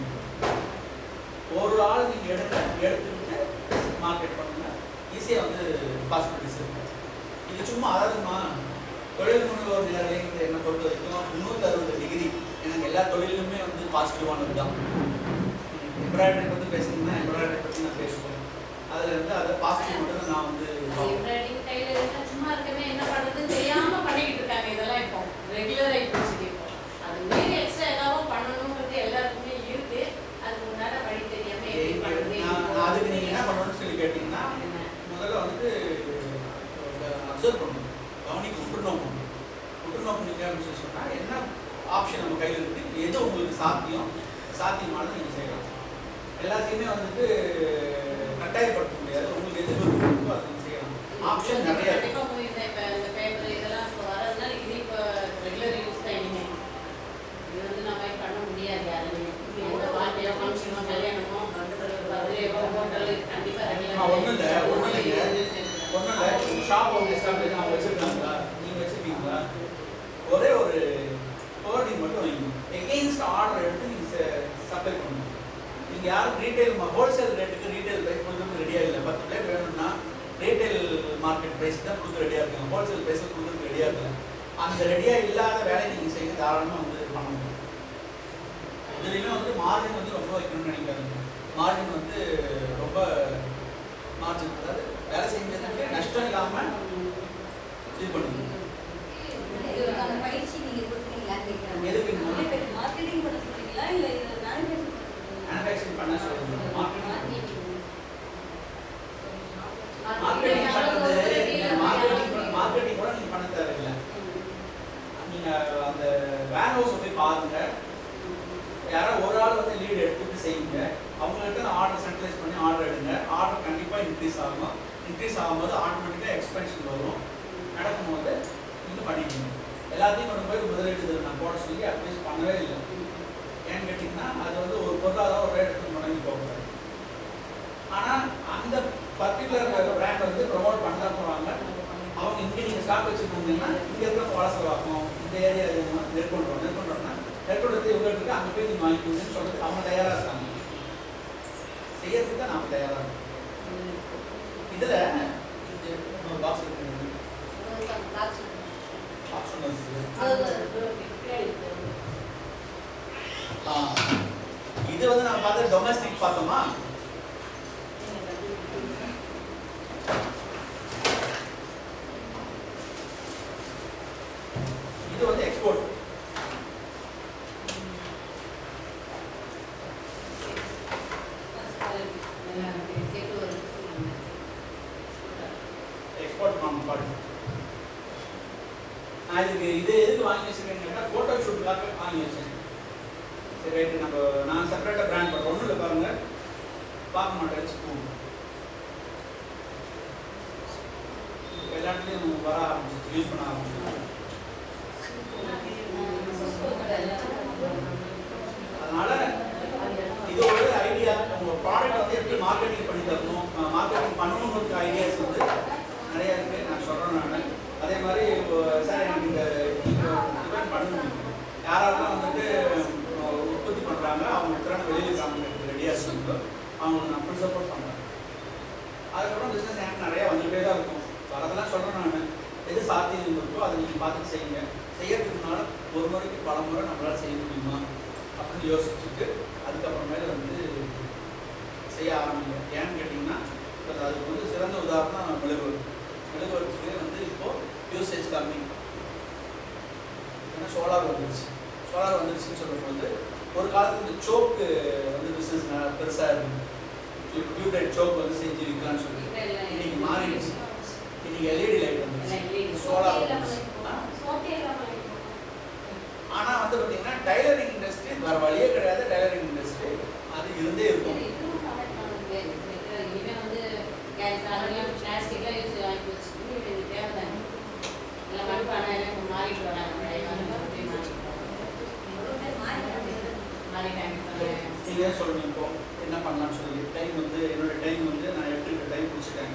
ஒரு ஆள் நீங்கள் எடுங்க எடுத்துக்கிட்டு மார்க்கெட் பண்ணுங்க ஈஸியாக வந்து பாசிபிலிட்டிஸ் இருக்கு இது சும்மா அதாவதுமா தொழில் முனைவோர் நேரலைங்கிறது என்னை பொறுத்த வரைக்கும் முந்நூற்றி அறுபது டிகிரி எனக்கு எல்லா தொழிலுமே வந்து பாசிட்டிவானது தான் எம்ப்ராய்டரி பற்றி பேசணும்னா எம்ப்ராய்டரி பற்றி நான் பேசுவேன் அதில் இருந்து அதை பாசிட்டிவ் மட்டும் தான் நான் வந்து பார்ப்பேன். எம்ப்ராய்டிங் கையில இருந்தா சும்மா இருக்கவே என்ன பண்றதுன்னு தெரியாம பண்ணிக்கிட்டு இருக்காங்க இதெல்லாம் இப்போ ரெகுலர் ஆகி போச்சு இப்போ அது மீறி எக்ஸ்ட்ரா ஏதாவது பண்ணணுங்கிறது எல்லாருக்குமே இருக்கு அதுக்கு உண்டான வழி தெரியாம எப்படி பண்றது நான் நான் அதுக்கு நீங்கள் என்ன பண்ணணும்னு சொல்லி கேட்டிங்கன்னா முதல்ல வந்து அப்சர்வ் பண்ணணும் கவனிக்க உற்றுநோக்கணும் உற்றுநோக்கம் நீங்கள் அப்படின்னு சொல்லி சொன்னால் என்ன ஆப்ஷன் நம்ம கையில் இருக்குது எது உங்களுக்கு சாத்தியம் சாத்தியமானது நீங்கள் செய்யலாம் எல்லாத்தையுமே வந்துட்டு கட்டாயப்படுத்த முடியாது உங்களுக்கு எது விருப்பம் இருக்கோ அதை நீங்கள் செய்யலாம் ஆப்ஷன் நிறைய இருக்கு கண்டிப்பா போய் இந்த இப்ப இந்த பேப்பர் இதெல்லாம் இப்போ வரதுனால இது இப்போ ரெகுலர் யூஸ் தான் இனிமே இது வந்து நம்ம பண்ண முடியாது யாருமே எந்த பார்ட்டியோ ஃபங்க்ஷனோ கல்யாணமோ பர்த்டேவோ ஹோட்டல் கண்டிப்பா ஆ, ஒண்ணும் இல்ல, ஒண்ணும் இல்லைங்க. ஒன்றும் இல்லை ஷாப் அவங்க எஸ்டாப்ளிஷ் அவங்க வச்சுருக்காங்களா நீங்கள் வச்சுருக்கீங்களா ஒரே ஒரு ஹோர்டிங் மட்டும் வைங்க எகெயின்ஸ்ட் ஆர்டர் எடுத்து நீங்கள் சப்ளை பண்ணணும் நீங்கள் யாரும் ரீட்டைல் ஹோல்சேல் ரேட்டுக்கு ரீட்டைல் ப்ரைஸ் கொடுக்கறதுக்கு ரெடியாக இல்லை பத்து பிளேட் வேணும்னா ரீட்டைல் மார்க்கெட் ப்ரைஸ் தான் கொடுக்க ரெடியாக இருக்காங்க ஹோல்சேல் ப்ரைஸில் கொடுக்கறதுக்கு ரெடியாக இருக்கல அந்த ரெடியாக இல்லாத வேலையை நீங்கள் செய்ய தாராளமாக வந்து பண்ண முடியும் இதுலையுமே வந்து மார்ஜின் வந்து ரொம்ப வைக்கணும்னு நினைக்காதீங்க மார்ஜின் வந்து ரொம்ப மார்ஜின் அதாவது வேலை செஞ்சதுக்கு நஷ்டம் இல்லாமல் இது பண்ணுங்க இதுக்கான பயிற்சி நீங்க கொடுக்குறீங்களான்னு கேட்குறாங்க எதுக்கு மார்க்கெட்டிங் பண்ண சொல்றீங்களா இல்ல இது மேனுஃபேக்சரிங் பண்ண சொல்றீங்களா மேனுஃபேக்சரிங் பண்ண சொல்லுங்க மார்க்கெட்டிங் மார்க்கெட்டிங் பண்ணுறது மார்க்கெட்டிங் மார்க்கெட்டிங் கூட நீங்கள் பண்ண தேவையில்லை நீங்கள் அந்த வேர் ஹவுஸை போய் பாருங்க யாரோ ஒரு ஆள் வந்து லீடு எடுத்துட்டு செய்யுங்க அவங்கள்ட்ட ஆர்டர் சென்ட்ரலைஸ் பண்ணி ஆர்டர் எடுங்க ஆர்டர் கண்டிப்பாக இன்க்ரீஸ் ஆகும் இன்க்ரீஸ் ஆகும்போது ஆட்டோமேட்டிக்காக எக்ஸ்பென்ஷன் வரும் நடக்கும்போது நீங்கள் பண்ணிக்கணும் எல்லாத்தையும் கொண்டு போய் முதலீடு நான் போட சொல்லி அட்வைஸ் பண்ணவே இல்லை ஏன்னு கேட்டிங்கன்னா அது வந்து ஒரு பொருளாதார ஒரு ரேட்டுக்கு முடங்கி போகக்கூடாது ஆனால் அந்த பர்டிகுலர் பிராண்ட் வந்து ப்ரொமோட் பண்ண தான் போகிறாங்க அவங்க இங்கே நீங்கள் ஸ்டாக் வச்சுருந்தீங்கன்னா இங்கே இருக்கிறவங்க வளசலாக்கும் இந்த ஏரியா நெற்கொண்டுறோம் நெற்கொண்டோம்னா நெற்கொண்டு இவங்களுக்கு இருக்கு அங்கே போய் நீங்கள் வாங்கிக்கணும்னு சொல்றது அவங்க தயாராக இருக்காங்க செய்யறதுக்கு தான் நாம தயாராக இருக்கோம் இதில் பாக்ஸ் இருக்கு பாக்ஸ் ஒன்று இருக்குது ஆ. இது வந்து நம்ம பார்த்து டொமஸ்டிக் பார்த்தோமா இது வந்து எக்ஸ்போர்ட் எக்ஸ்போர்ட் நம்ம பாடு நான் இதுக்கு இது எதுக்கு வாங்கி வச்சிருக்கேன்னு கேட்டால் ஃபோட்டோ ஷூட்டுக்காக வாங்கி வச்சேன் சரி ரைட்டு நம்ம நான் செப்பரேட்டாக பிராண்ட் பண்ணுறேன் ஒன்றும் இல்லை பாருங்க பார்க்க மாட்டேன் வச்சுக்கோங்க எல்லா இடத்துலையும் வர ஆரம்பிச்சு யூஸ் பண்ண ஆரம்பிச்சு அதனால இது ஒரு ஐடியா உங்க ப்ராடக்ட் வந்து எப்படி மார்க்கெட்டிங் பண்ணி தரணும் மார்க்கெட்டிங் பண்ணணுங்கிற ஐடியாஸ் வந்து நிறைய இருக்கு நான் சொல்றேன் நான் அதே மாதிரி இப்போ, சார் எனக்கு இந்த இவெண்ட் பண்ணணும் யாரெல்லாம் வந்துட்டு அஹ், உற்பத்தி பண்றாங்க அவங்க திறனை வெளியில் காமிக்கிறதுக்கு ரெடியா இருக்குங்களோ அவங்களுக்கு நான் ஃபுல் சப்போர்ட் பண்றேன் அதுக்கப்புறம் பிஸ்னஸ் எனக்கு நிறைய வந்துகிட்டே தான் இருக்கும் வரதெல்லாம் சொல்றேன் நான் எது சாத்தியம் இருக்கோ அதை நீங்கள் பார்த்து செய்யுங்க செய்யறதுக்கு முன்னால ஒரு முறைக்கு பல முறை நம்மளால செய்ய முடியுமா அப்படின்னு யோசிச்சுட்டு அதுக்கப்புறமேல வந்து செய்ய ஆரம்பிங்க ஏன்னு கேட்டிங்கன்னா இப்போ அதுக்கு வந்து சிறந்த உதாரணம் மெழுகுவர்த்தி மெழுகுவர்த்திக்கு வந்து இப்போ யூசேஜ் கம்மி ஏன்னா சோலார் வந்துருச்சு சோலார் வந்துருச்சுன்னு சொல்லும்போது ஒரு காலத்துல இந்த சோக்கு வந்து பிஸ்னஸ் பெருசாக இருந்தது டியூப்லைட் சோக் வந்து செஞ்சு விற்கலாம்னு சொல்லி இன்னைக்கு மாறிடுச்சு இன்னைக்கு எல்இடி லைட் வந்துருச்சு சோலார் வந்துருச்சு ஆ? ஆனா வந்து பாத்தீங்கன்னா டைலரிங் இண்டஸ்ட்ரி வேற வழியே கிடையாது டைலரிங் இண்டஸ்ட்ரி அது இருந்தே இருக்கும் நீங்க ஏன் சொல்லணும் இப்போ என்ன பண்ணலாம்னு சொல்லி டைம் வந்து என்னோட டைம் வந்து நான் எடுத்துக்கிட்ட டைம் முடிச்சிட்டேன்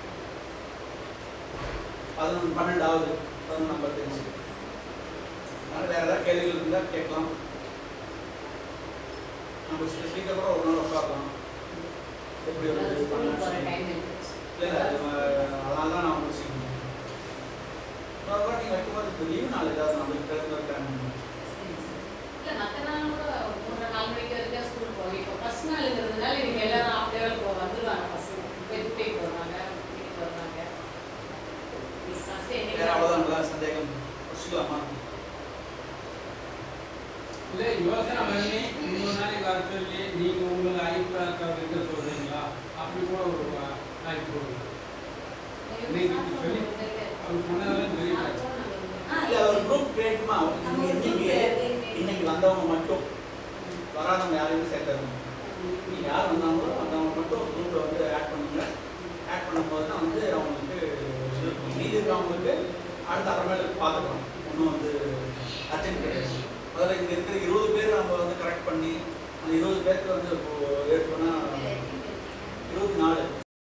பதினொன்று பன்னெண்டாவது பதினொன்று ஐம்பத்தஞ்சு அதனால வேற ஏதாவது கேள்விகள் இருந்தால் கேட்கலாம் நம்ம ஸ்பெசிஃபிக்காக கூட ஒரு நாள் உட்காரலாம் எப்படி ஒரு இது பண்ணலாம்னு சொல்லி. இல்லை இல்லை அது ம- அதனால தான் நான் முடிச்சுக்கணும் இன்னொரு வாட்டி நீங்கள் வைக்கும்போது இப்போ லீவ் நாள் ஏதாவது நம்மளுக்கு தெரிஞ்ச டைம் இல்ல மத்த நாள் கூட மூன்றரை நாலு மணிக்கு வரைக்கும் ஸ்கூல் போகும் இப்போ ஃபர்ஸ்ட் நாளுங்கிறதுனால இவங்க எல்லாரும் ஆஃப் டேவர் போ வந்துருவாங்க பசங்க வெற்றி போடுறாங்க வீட்டுக்கு வருவாங்க ஃபர்ஸ்ட் வேற அவ்வளோதான் சந்தேகம் முடிச்சுக்கலாமா இல்லை யோசனை பண்ணி மூணு நாளைக்கு வர சொல்லி நீங்கள் உங்களுக்கு அழைப்பாக்க இருக்க சொல்கிறீங்களா அப்படி கூட ஒரு வா- வாய்ப்பு கொடுங்க இன்னைக்கு சொல்லி அவர் சொன்னதெல்லாம் தெரியல இல்லை ஒரு குரூப் கிரியேட்டுமா இன்னைக்கு இன்னைக்கு வந்தவங்க மட்டும் வராதவங்க யாரையும் சேர்க்காதுங்க நீங்கள் யார் வந்தாங்களோ வந்தவங்க மட்டும் குரூப்பில் வந்து ஆட் பண்ணுங்க ஆட் பண்ணும்போது தான் வந்து அவங்களுக்கு இது இருக்கும். மீதி இருக்கிறவங்களுக்கு அடுத்த அப்புறமேல பார்த்துக்கலாம் ஒன்றும் வந்து அர்ஜென்ட் கிடையாது முதல்ல இங்கே இருக்கிற இருபது பேர் நம்ம வந்து கரெக்ட் பண்ணி அந்த இருபது பேருக்கு வந்து இப்போ ஏற்கனவே இருபத்தி நாலு